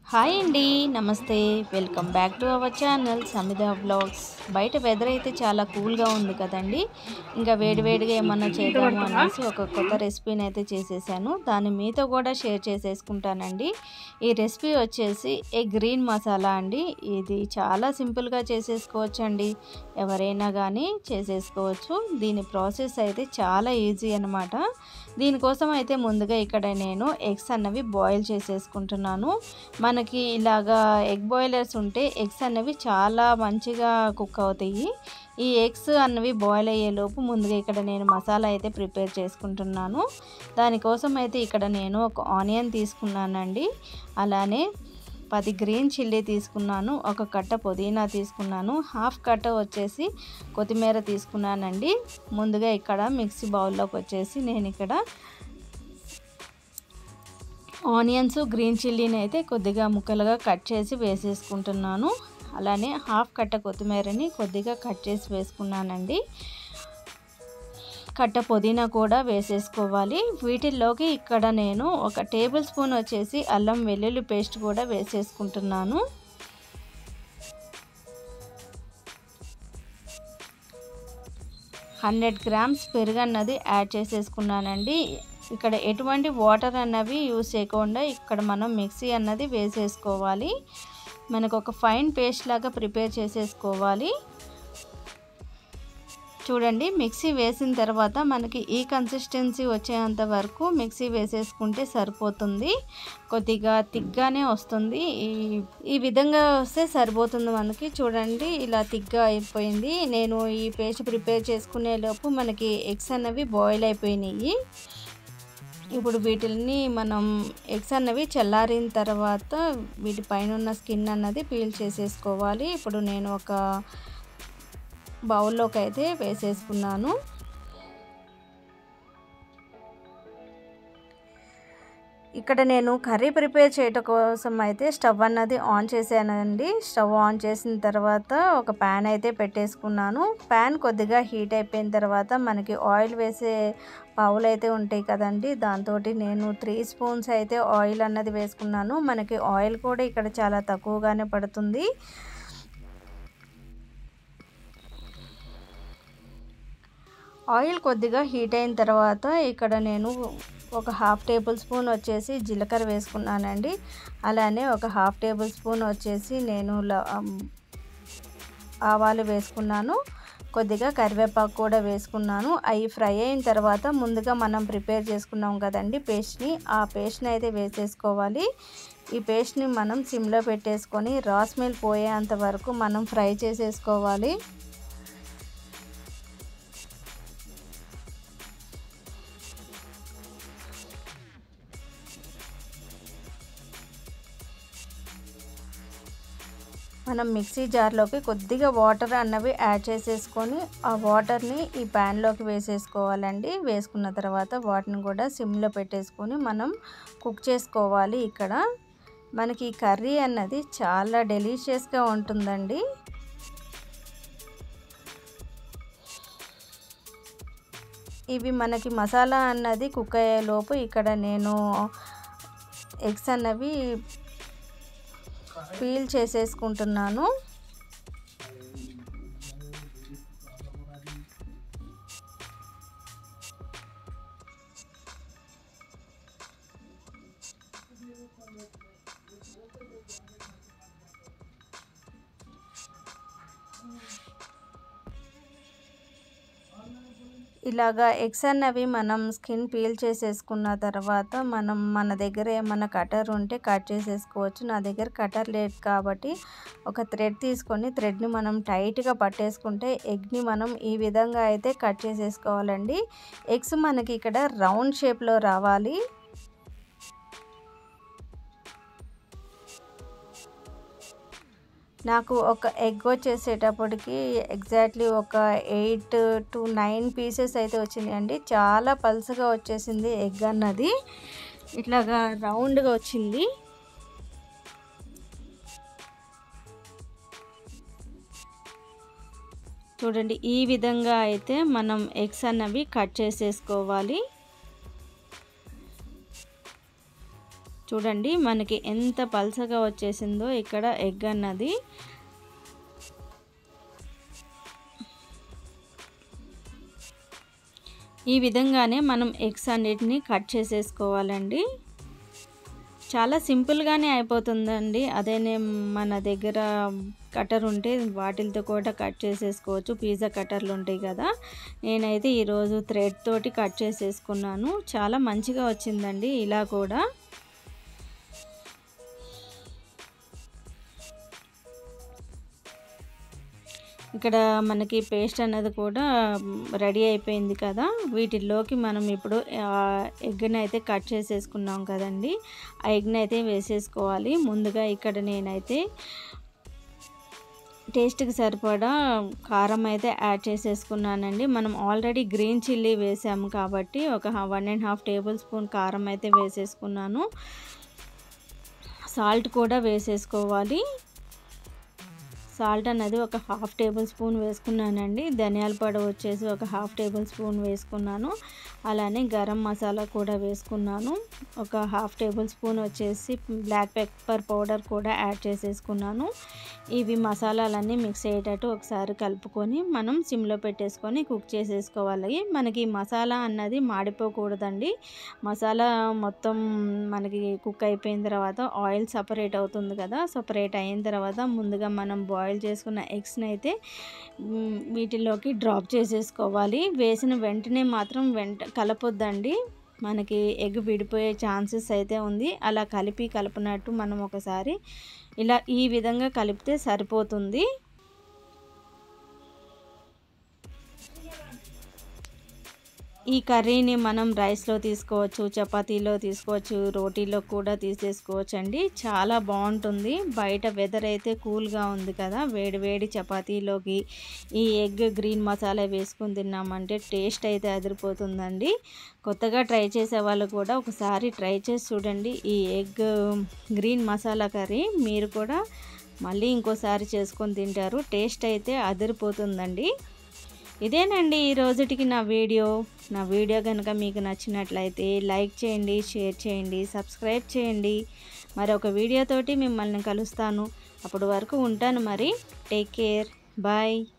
hi అండి నమస్తే welcome back to our channel Samitha vlogs బయట వెదర్ అయితే చాలా కూల్గా ఉంది కదండి ఇంకా వేడివేడిగా ఏమన్నా చేద్దాము అనేసి ఒక కొత్త రెసిపీని అయితే చేసేసాను దాన్ని మీతో కూడా షేర్ చేసేసుకుంటానండి ఈ రెసిపీ వచ్చేసి ఏ గ్రీన్ మసాలా అండి ఇది చాలా సింపుల్గా చేసేసుకోవచ్చు అండి ఎవరైనా కానీ చేసేసుకోవచ్చు దీని ప్రాసెస్ అయితే చాలా ఈజీ అనమాట దీనికోసం అయితే ముందుగా ఇక్కడ నేను ఎగ్స్ అన్నవి బాయిల్ చేసేసుకుంటున్నాను మనకి ఇలాగా ఎగ్ బాయిలర్స్ ఉంటే ఎగ్స్ అన్నవి చాలా మంచిగా కుక్ అవుతాయి ఈ ఎగ్స్ అన్నవి బాయిల్ అయ్యేలోపు ముందుగా ఇక్కడ నేను మసాలా అయితే ప్రిపేర్ చేసుకుంటున్నాను దానికోసం అయితే ఇక్కడ నేను ఒక ఆనియన్ తీసుకున్నానండి అలానే పది గ్రీన్ చిల్లీ తీసుకున్నాను ఒక కట్ట పుదీనా తీసుకున్నాను హాఫ్ కట్ట వచ్చేసి కొత్తిమీర తీసుకున్నానండి ముందుగా ఇక్కడ మిక్సీ బౌల్లోకి వచ్చేసి నేను ఇక్కడ ఆనియన్స్ గ్రీన్ చిల్లీని అయితే కొద్దిగా ముక్కలుగా కట్ చేసి వేసేసుకుంటున్నాను అలానే హాఫ్ కట్ట కొత్తిమీరని కొద్దిగా కట్ చేసి వేసుకున్నానండి కట్ట పుదీనా కూడా వేసేసుకోవాలి వీటిల్లోకి ఇక్కడ నేను ఒక టేబుల్ స్పూన్ వచ్చేసి అల్లం వెల్లుల్లి పేస్ట్ కూడా వేసేసుకుంటున్నాను హండ్రెడ్ గ్రామ్స్ పెరుగు అన్నది యాడ్ చేసేసుకున్నానండి ఇక్కడ ఎటువంటి వాటర్ అన్నవి యూస్ చేయకుండా ఇక్కడ మనం మిక్సీ అన్నది వేసేసుకోవాలి మనకు ఒక ఫైన్ పేస్ట్ లాగా ప్రిపేర్ చేసేసుకోవాలి చూడండి మిక్సీ వేసిన తర్వాత మనకి ఈ కన్సిస్టెన్సీ వచ్చేంత వరకు మిక్సీ వేసేసుకుంటే సరిపోతుంది కొద్దిగా తిగ్గానే వస్తుంది ఈ ఈ విధంగా వస్తే సరిపోతుంది మనకి చూడండి ఇలా తిగ్గా అయిపోయింది నేను ఈ పేస్ట్ ప్రిపేర్ చేసుకునే లోపు మనకి ఎగ్స్ అన్నవి బాయిల్ అయిపోయినాయి ఇప్పుడు వీటిని మనం ఎగ్స్ అన్నవి చల్లారిన తర్వాత వీటి పైన ఉన్న స్కిన్ అన్నది పీల్ చేసేసుకోవాలి ఇప్పుడు నేను ఒక బౌల్లోకి అయితే వేసేసుకున్నాను ఇక్కడ నేను కర్రీ ప్రిపేర్ చేయటం కోసం అయితే స్టవ్ అన్నది ఆన్ చేశానండి స్టవ్ ఆన్ చేసిన తర్వాత ఒక ప్యాన్ అయితే పెట్టేసుకున్నాను ప్యాన్ కొద్దిగా హీట్ అయిపోయిన తర్వాత మనకి ఆయిల్ వేసే పావులు అయితే ఉంటాయి కదండి దాంతో నేను త్రీ స్పూన్స్ అయితే ఆయిల్ అన్నది వేసుకున్నాను మనకి ఆయిల్ కూడా ఇక్కడ చాలా తక్కువగానే పడుతుంది ఆయిల్ కొద్దిగా హీట్ అయిన తర్వాత ఇక్కడ నేను ఒక హాఫ్ టేబుల్ స్పూన్ వచ్చేసి జీలకర్ర వేసుకున్నానండి అలానే ఒక హాఫ్ టేబుల్ స్పూన్ వచ్చేసి నేను ఆవాలు వేసుకున్నాను కొద్దిగా కరివేపాకు కూడా వేసుకున్నాను అవి ఫ్రై అయిన తర్వాత ముందుగా మనం ప్రిపేర్ చేసుకున్నాం కదండి పేస్ట్ని ఆ పేస్ట్ని అయితే వేసేసుకోవాలి ఈ పేస్ట్ని మనం సిమ్లో పెట్టేసుకొని రా స్మెల్ పోయేంత వరకు మనం ఫ్రై చేసేసుకోవాలి మనం మిక్సీ జార్లోకి కొద్దిగా వాటర్ అన్నవి యాడ్ చేసేసుకొని ఆ వాటర్ని ఈ ప్యాన్లోకి వేసేసుకోవాలండి వేసుకున్న తర్వాత వాటిని కూడా సిమ్లో పెట్టేసుకొని మనం కుక్ చేసుకోవాలి ఇక్కడ మనకి ఈ కర్రీ అన్నది చాలా డెలీషియస్గా ఉంటుందండి ఇవి మనకి మసాలా అన్నది కుక్ అయ్యేలోపు ఇక్కడ నేను ఎగ్స్ అన్నవి పీల్ చేసేసుకుంటున్నాను ఇలాగా ఎగ్స్ అన్నవి మనం స్కిన్ పీల్ చేసేసుకున్న తర్వాత మనం మన దగ్గర ఏమన్నా కటర్ ఉంటే కట్ చేసేసుకోవచ్చు నా దగ్గర కటర్ లేదు కాబట్టి ఒక థ్రెడ్ తీసుకొని థ్రెడ్ని మనం టైట్గా పట్టేసుకుంటే ఎగ్ని మనం ఈ విధంగా అయితే కట్ చేసేసుకోవాలండి ఎగ్స్ మనకి ఇక్కడ రౌండ్ షేప్లో రావాలి నాకు ఒక ఎగ్ వచ్చేసేటప్పటికి ఎగ్జాక్ట్లీ ఒక ఎయిట్ టు నైన్ పీసెస్ అయితే వచ్చినాయండి చాలా పల్సగా వచ్చేసింది ఎగ్ అన్నది ఇట్లాగా రౌండ్గా వచ్చింది చూడండి ఈ విధంగా అయితే మనం ఎగ్స్ అన్నవి కట్ చేసేసుకోవాలి చూడండి మనకి ఎంత పల్సగా వచ్చేసిందో ఇక్కడ ఎగ్ అన్నది ఈ విధంగానే మనం ఎగ్స్ అన్నిటిని కట్ చేసేసుకోవాలండి చాలా సింపుల్గానే అయిపోతుందండి అదేనే మన దగ్గర కటర్ ఉంటే వాటిలతో కూడా కట్ చేసేసుకోవచ్చు పిజ్జా కట్టర్లు ఉంటాయి కదా నేనైతే ఈరోజు థ్రెడ్ తోటి కట్ చేసేసుకున్నాను చాలా మంచిగా వచ్చిందండి ఇలా కూడా ఇక్కడ మనకి పేస్ట్ అనేది కూడా రెడీ అయిపోయింది కదా వీటిల్లోకి మనం ఇప్పుడు ఎగ్ని అయితే కట్ చేసేసుకున్నాం కదండి ఆ ఎగ్ని అయితే వేసేసుకోవాలి ముందుగా ఇక్కడ నేనైతే టేస్ట్కి సరిపడా కారం అయితే యాడ్ చేసేసుకున్నానండి మనం ఆల్రెడీ గ్రీన్ చిల్లీ వేసాము కాబట్టి ఒక one and half tablespoon కారం అయితే వేసేసుకున్నాను సాల్ట్ కూడా వేసేసుకోవాలి సాల్ట్ అనేది ఒక హాఫ్ టేబుల్ స్పూన్ వేసుకున్నానండి ధనియాల పొడి వచ్చేసి ఒక హాఫ్ టేబుల్ స్పూన్ వేసుకున్నాను అలానే గరం మసాలా కూడా వేసుకున్నాను ఒక హాఫ్ టేబుల్ స్పూన్ వచ్చేసి బ్లాక్ పెప్పర్ పౌడర్ కూడా యాడ్ చేసేసుకున్నాను ఇవి మసాలాలన్నీ మిక్స్ అయ్యేటట్టు ఒకసారి కలుపుకొని మనం సిమ్లో పెట్టేసుకొని కుక్ చేసేసుకోవాలి మనకి మసాలా అన్నది మాడిపోకూడదండి మసాలా మొత్తం మనకి కుక్ అయిపోయిన తర్వాత ఆయిల్ సపరేట్ అవుతుంది కదా సపరేట్ అయిన తర్వాత ముందుగా మనం బాయిల్ చేసుకున్న ఎగ్స్ని అయితే వీటిలోకి డ్రాప్ చేసేసుకోవాలి వేసిన వెంటనే మాత్రం వెంట కలపొద్దండి మనకి ఎగ్ విడిపోయే ఛాన్సెస్ అయితే ఉంది అలా కలిపి కలపనట్టు మనం ఒకసారి ఇలా ఈ విధంగా కలిపితే సరిపోతుంది ఈ కర్రీని మనం రైస్లో తీసుకోవచ్చు చపాతీలో తీసుకోవచ్చు రోటీలో కూడా తీసేసుకోవచ్చు అండి చాలా బాగుంటుంది బయట వెదర్ అయితే కూల్గా ఉంది కదా వేడి వేడి చపాతీలోకి ఈ ఎగ్ గ్రీన్ మసాలా వేసుకొని తిన్నామంటే టేస్ట్ అయితే అదిరిపోతుందండి కొత్తగా ట్రై చేసే వాళ్ళు కూడా ఒకసారి ట్రై చేసి చూడండి ఈ ఎగ్ గ్రీన్ మసాలా కర్రీ మీరు కూడా మళ్ళీ ఇంకోసారి చేసుకొని తింటారు టేస్ట్ అయితే అదిరిపోతుందండి ఇదేనండి ఈ రోజుటికి నా వీడియో నా వీడియో కనుక మీకు నచ్చినట్లయితే లైక్ చేయండి షేర్ చేయండి సబ్స్క్రైబ్ చేయండి మరి ఒక వీడియోతోటి మిమ్మల్ని కలుస్తాను అప్పటి వరకు ఉంటాను మరి టేక్ కేర్ బాయ్